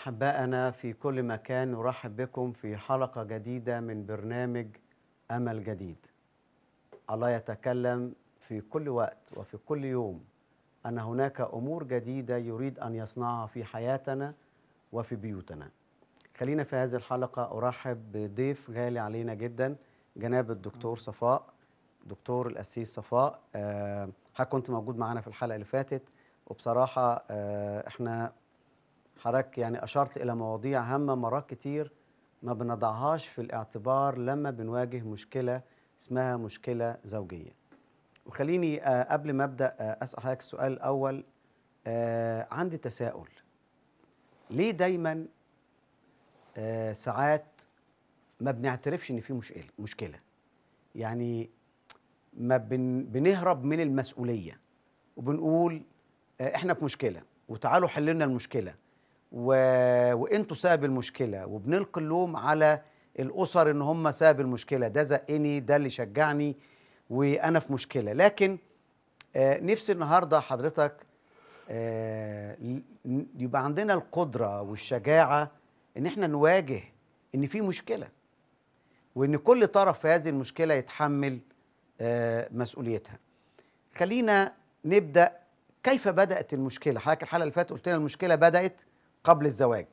أحبائنا في كل مكان نرحب بكم في حلقة جديدة من برنامج أمل جديد الله يتكلم في كل وقت وفي كل يوم أن هناك أمور جديدة يريد أن يصنعها في حياتنا وفي بيوتنا خلينا في هذه الحلقة أرحب بضيف غالي علينا جدا جناب الدكتور صفاء دكتور الأسيس صفاء آه، حضرتك كنت موجود معانا في الحلقة اللي فاتت وبصراحة آه، احنا حضرتك يعني أشرت إلى مواضيع هامة مرات كتير ما بنضعهاش في الاعتبار لما بنواجه مشكلة اسمها مشكلة زوجية وخليني آه، قبل ما أبدأ آه، أسأل حضرتك السؤال الأول آه، عندي تساؤل ليه دايما آه، ساعات ما بنعترفش ان في مشكله مشكله يعني ما بن بنهرب من المسؤوليه وبنقول آه، احنا في مشكله وتعالوا حل لنا المشكله و... وانتوا سبب المشكله وبنلقي اللوم على الاسر ان هم سبب المشكله ده زقني ده اللي شجعني وانا في مشكله لكن آه، نفسي النهارده حضرتك آه، ل- ن- يبقى عندنا القدره والشجاعه ان احنا نواجه ان في مشكله وان كل طرف في هذه المشكله يتحمل آه، مسؤوليتها خلينا نبدا كيف بدات المشكله حضرتك الحلقه اللي فاتت قلت لنا المشكله بدات قبل الزواج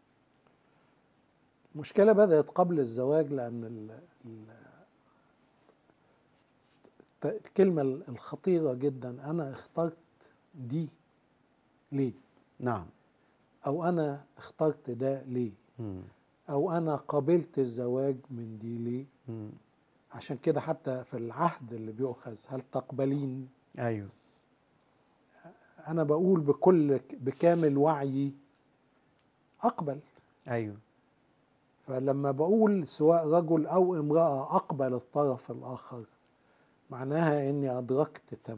المشكلة بدأت قبل الزواج لأن ال ال الت- الكلمة الخطيرة جدا أنا اخترت دي ليه؟ نعم أو أنا اخترت ده ليه؟ مم. أو أنا قبلت الزواج من دي ليه؟ مم. عشان كده حتى في العهد اللي بيؤخذ هل تقبلين؟ ايوه أنا بقول بكل بكامل وعيي أقبل ايوه فلما بقول سواء رجل أو امرأة أقبل الطرف الآخر معناها إني أدركت